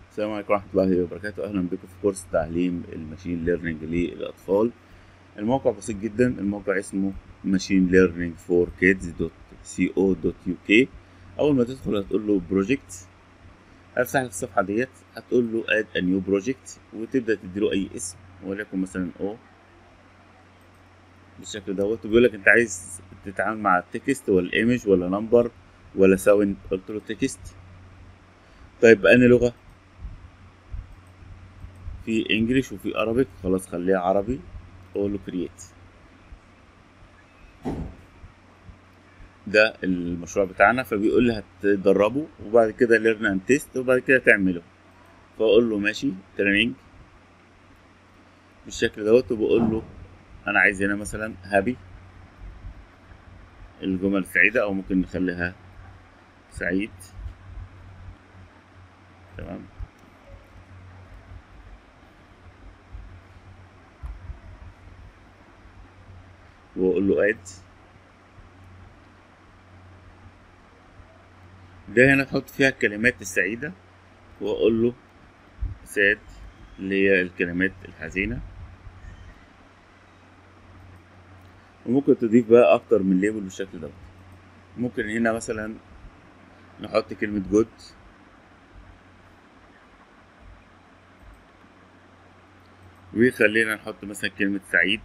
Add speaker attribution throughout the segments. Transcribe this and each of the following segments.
Speaker 1: السلام عليكم ورحمة الله وبركاته أهلا بكم في كورس تعليم الماشين ليرنينج للأطفال الموقع بسيط جدا الموقع اسمه ماشين ليرنينج فور كيدز دوت سي او دوت يو كي أول ما تدخل هتقول له بروجكت هتفتح لك الصفحة ديت هتقول له اد ا نيو بروجكت وتبدأ تديله أي اسم وليكن مثلا او بالشكل دوت وبيقول لك أنت عايز تتعامل مع التكست ولا ايمج ولا نمبر ولا ساوند قلت له تكست طيب بأني لغة في انجليش وفي عربي خلاص خليها عربي اقول له كرييت ده المشروع بتاعنا فبيقول لي هتدربه وبعد كده ليرن اند تيست وبعد كده تعمله فاقول له ماشي تريننج بالشكل دوت وبقول له انا عايز هنا مثلا هابي الجمل سعيدة او ممكن نخليها سعيد تمام واقول له اد ده هنا تحط فيها الكلمات السعيدة واقول له ساد اللي هي الكلمات الحزينة وممكن تضيف بقى اكتر من ليبل بالشكل دوت ممكن هنا مثلا نحط كلمة جود وخلينا نحط مثلا كلمة سعيد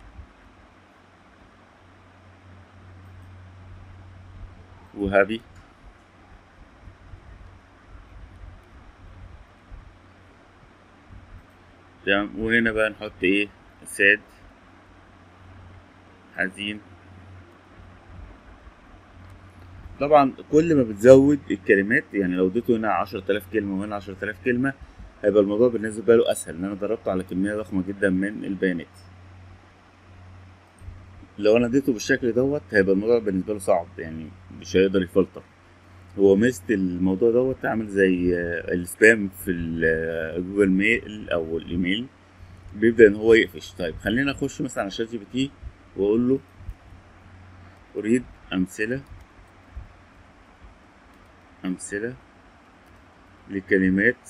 Speaker 1: وهابي تمام وهنا بقى نحط ايه ساد حزين طبعا كل ما بتزود الكلمات يعني لو اديته هنا عشرة آلاف كلمة وهنا عشرة آلاف كلمة هيبقى الموضوع بالنسبة له أسهل إن أنا ضربته على كمية ضخمة جدا من البيانات لو أنا اديته بالشكل دوت هيبقى الموضوع بالنسبة له صعب يعني مش هيقدر يفلتر هو ميزة الموضوع دوت عامل زي السبام في جوجل ميل أو الإيميل بيبدأ إن هو يقفش طيب خلينا نخش مثلا على شات جي بي تي وأقول له أريد أمثلة أمثلة لكلمات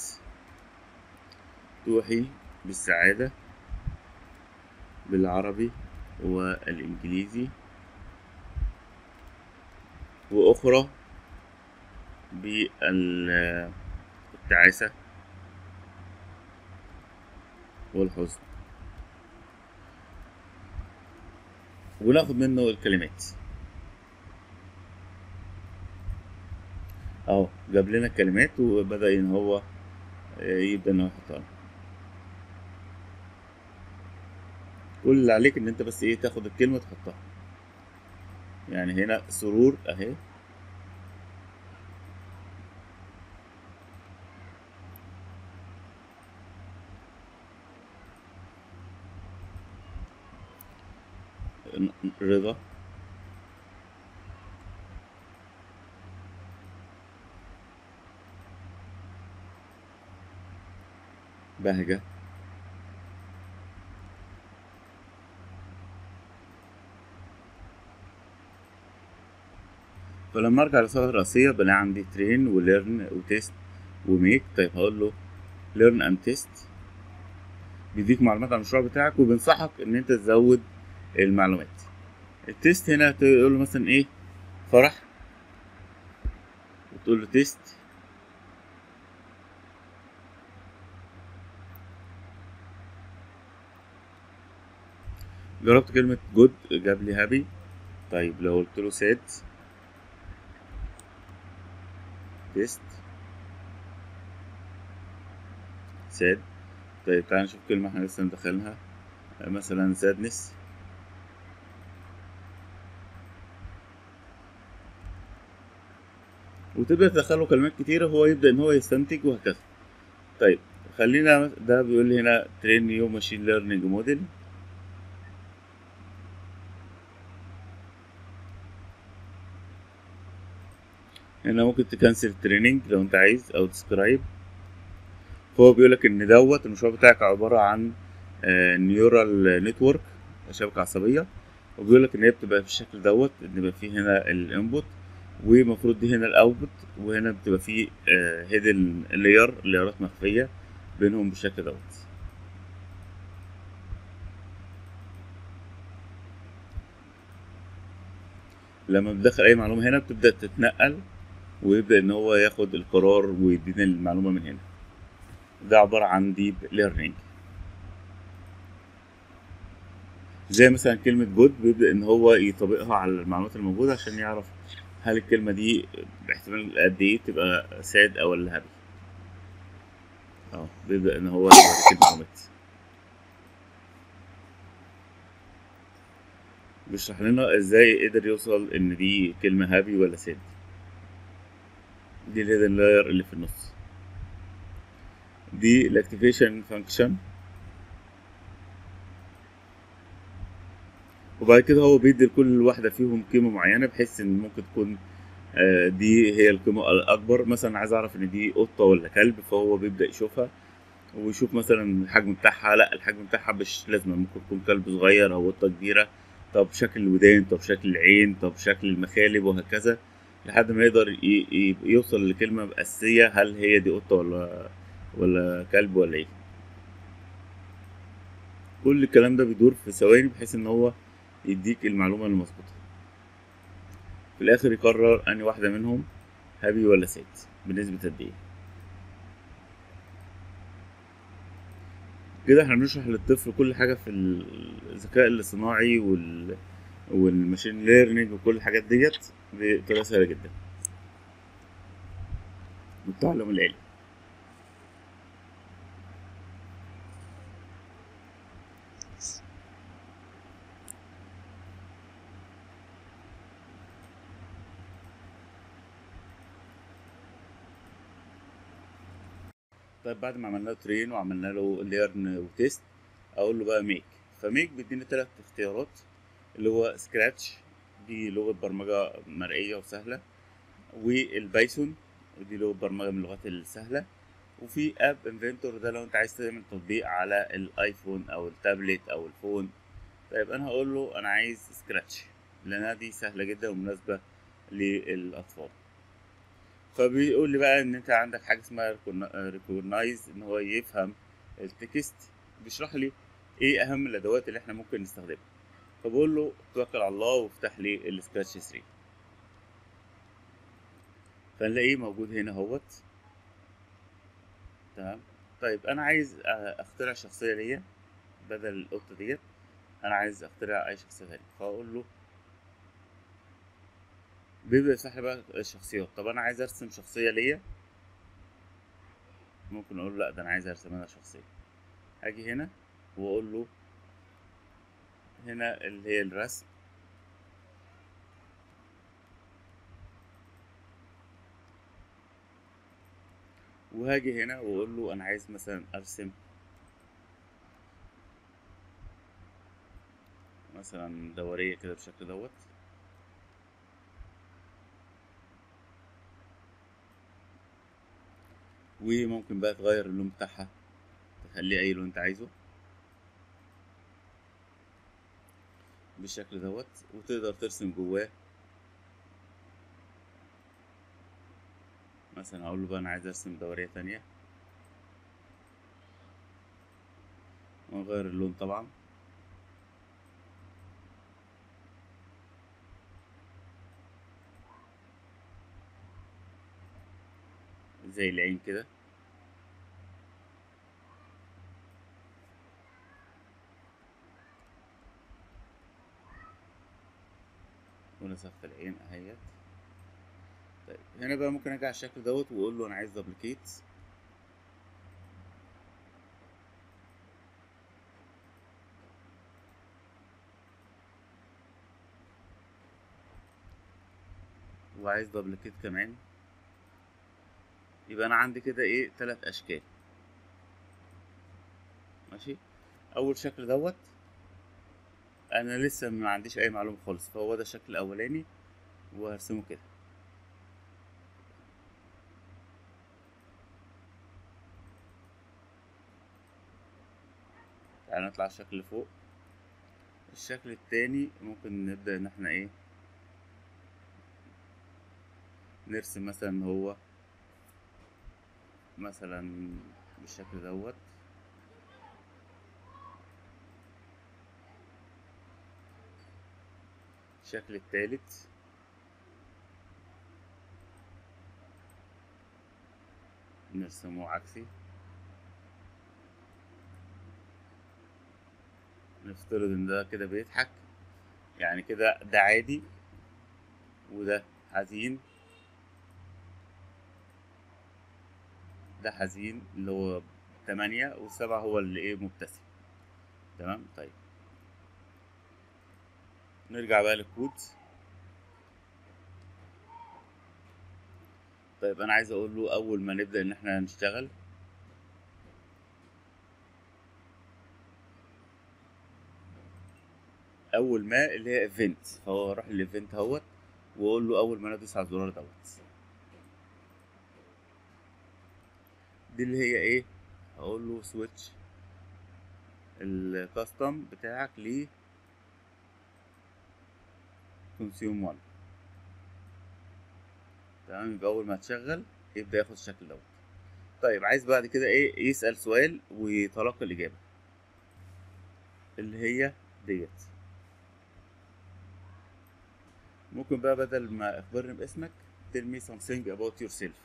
Speaker 1: توحي بالسعادة بالعربي والإنجليزي وأخرى بالتعاسة والحزن وناخد منه الكلمات اهو جاب لنا الكلمات وبدأ ان هو يبدأ ان هو يحطها كل اللي عليك ان انت بس ايه تاخد الكلمة تحطها يعني هنا سرور اهي رضا بهجة فلما ارجع للصفحة الرئيسية بلاقي عندي ترين وليرن وتيست وميك طيب هقول له ليرن اند تيست بيديك معلومات عن المشروع بتاعك وبينصحك ان انت تزود المعلومات التيست هنا تقول له مثلا ايه فرح وتقول له تيست جربت كلمة جود جاب لي هابي طيب لو قلت له ساد تيست ساد طيب تعال نشوف كلمة احنا لسه مدخلينها مثلا سادنس وتبدأ تدخله كلمات كتيرة هو يبدأ إن هو يستنتج وهكذا طيب خلينا ده بيقول لي هنا ترين نيو ماشين ليرنينج موديل هنا ممكن تكنسل تريننج لو انت عايز او تسكرايب فهو بيقولك ان دوت المشروع بتاعك عبارة عن نيورال نتورك شبكة عصبية وبيقولك ان هي بتبقى بالشكل دوت ان يبقى فيه هنا الانبوت ومفروض دي هنا الاوتبوت وهنا بتبقى فيه هيدن لاير لايرات مخفيه بينهم بالشكل دوت لما بتدخل اي معلومه هنا بتبدا تتنقل ويبدا ان هو ياخد القرار ويدينا المعلومه من هنا ده عباره عن ديب ليرنينج زي مثلا كلمة جود بيبدأ إن هو يطبقها على المعلومات الموجودة عشان يعرف هل الكلمة دي باحتمال قد إيه تبقى ساد أو ولا هبل اه بيبدأ إن هو يوريك المعلومات بيشرح لنا ازاي قدر يوصل ان دي كلمة هابي ولا ساد دي الهيدن لاير اللي في النص دي الاكتيفيشن فانكشن وبعد كده هو بيدي لكل واحدة فيهم قيمة معينة بحيث ان ممكن تكون آه، دي هي القيمة الأكبر مثلا عايز أعرف إن دي قطة ولا كلب فهو بيبدأ يشوفها ويشوف مثلا الحجم بتاعها لا الحجم بتاعها مش لازم ممكن تكون كلب صغير أو قطة كبيرة طب شكل الودان طب شكل العين طب شكل المخالب وهكذا لحد ما يقدر ي- ي- يوصل لكلمة أساسية هل هي دي قطة ولا ولا كلب ولا ايه كل الكلام ده بيدور في ثواني بحيث ان هو يديك المعلومة المظبوطة في الآخر يقرر أنهي واحدة منهم هابي ولا ساد بنسبة قد ايه كده احنا بنشرح للطفل كل حاجة في الذكاء الاصطناعي وال والماشين ليرنينج وكل الحاجات ديت بطريقة سهلة جدا والتعلم الآلي طيب بعد ما عملنا له ترين وعملنا له ليرن وتيست اقول له بقى ميك فميك بيديني ثلاث اختيارات اللي هو سكراتش دي لغة برمجة مرئية وسهلة والبايثون ودي لغة برمجة من اللغات السهلة وفي اب انفنتور ده لو انت عايز تعمل تطبيق على الايفون او التابلت او الفون طيب انا هقول له انا عايز سكراتش لانها دي سهلة جدا ومناسبة للاطفال فبيقول لي بقى ان انت عندك حاجه اسمها ريكوجنايز ان هو يفهم التكست بيشرح لي ايه اهم الادوات اللي احنا ممكن نستخدمها فبقول له توكل على الله وافتح لي السكراتش 3 فنلاقيه موجود هنا اهوت تمام طيب انا عايز اخترع شخصيه ليا بدل القطه ديت انا عايز اخترع اي شخصيه تانية فاقول له بيبدأ يفتح لي بقى الشخصيات طب انا عايز ارسم شخصية ليا ممكن اقول له لا ده انا عايز ارسم انا شخصية هاجي هنا واقول له هنا اللي هي الرسم وهاجي هنا واقول له انا عايز مثلا ارسم مثلا دورية كده بالشكل دوت وممكن بقى تغير اللون بتاعها تخليه اي لون انت عايزه بالشكل دوت وتقدر ترسم جواه مثلا اقول له بقى انا عايز ارسم دورية تانية ونغير اللون طبعا زي العين كده ونسخت العين اهيت طيب هنا بقى ممكن اجي على الشكل دوت واقول له انا عايز دبليكيت وعايز دبليكيت كمان يبقى انا عندي كده ايه تلات اشكال ماشي اول شكل دوت انا لسه ما عنديش اي معلومه خالص فهو ده الشكل الاولاني وهرسمه كده تعالى نطلع الشكل اللي فوق الشكل التاني ممكن نبدأ ان احنا ايه نرسم مثلا هو مثلا بالشكل دوت الشكل التالت نرسمه عكسي نفترض ان ده كده بيضحك يعني كده ده عادي وده حزين ده حزين اللي هو تمانية والسبعة هو اللي ايه مبتسم تمام طيب نرجع بقى للكود طيب انا عايز اقول له اول ما نبدأ ان احنا نشتغل اول ما اللي هي ايفنت فهو راح للايفنت اهوت واقول له اول ما ندوس على الزرار دوت دي اللي هي ايه هقول له سويتش الكاستم بتاعك ل كونسيوم 1 تمام يبقى اول ما تشغل يبدا ياخد الشكل دوت طيب عايز بعد كده ايه يسال سؤال ويتلقى الاجابه اللي هي ديت ممكن بقى بدل ما اخبرني باسمك tell me something about yourself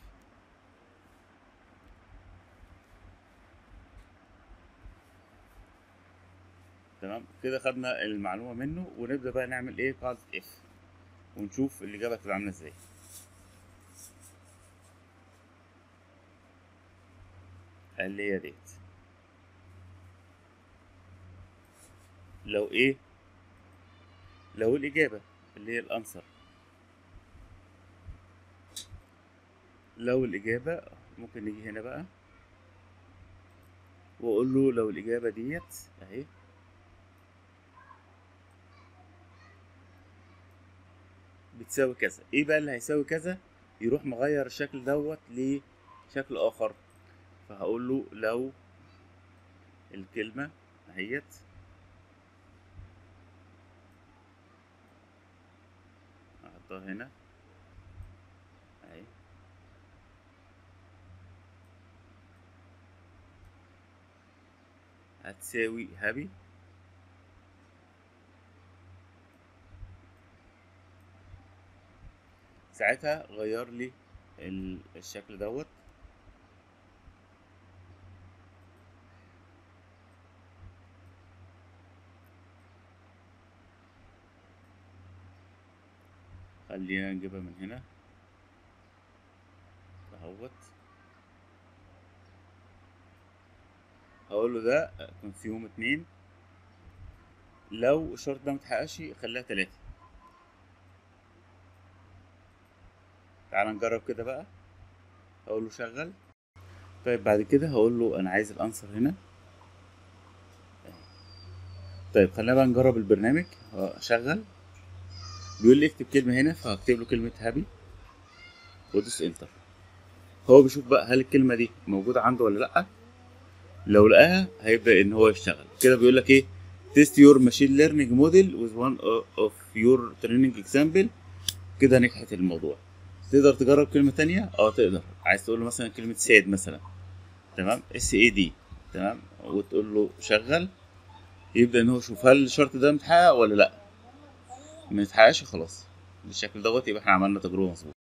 Speaker 1: تمام كده خدنا المعلومة منه ونبدأ بقى نعمل ايه قاعدة اف ونشوف الإجابة هتبقى عاملة ازاي اللي هي ديت لو ايه لو الإجابة اللي هي الأنسر لو الإجابة ممكن نيجي هنا بقى وأقول له لو الإجابة ديت أهي بتساوي كذا ايه بقى اللي هيساوي كذا يروح مغير الشكل دوت لشكل اخر فهقول له لو الكلمة اهيت احطها هنا اهي هتساوي هابي ساعتها غير لي ال- الشكل دوت خلينا نجيبها من هنا اهوت هقول له ده كونسيوم اتنين لو الشرط ده متحققش خليها تلاتة تعال نجرب كده بقى هقول له شغل طيب بعد كده هقول له انا عايز الانسر هنا طيب خلينا بقى نجرب البرنامج شغل بيقول لي اكتب كلمة هنا فهكتب له كلمة هابي وادوس انتر هو بيشوف بقى هل الكلمة دي موجودة عنده ولا لأ لو لقاها هيبدأ ان هو يشتغل كده بيقول لك ايه test your machine learning model with one of your training example كده نجحت الموضوع تقدر تجرب كلمة تانية اه تقدر عايز تقول له مثلا كلمة ساد مثلا تمام اس اي دي تمام وتقول له شغل يبدأ ان هو يشوف هل الشرط ده متحقق ولا لا متحققش خلاص بالشكل دوت يبقى احنا عملنا تجربة مظبوطة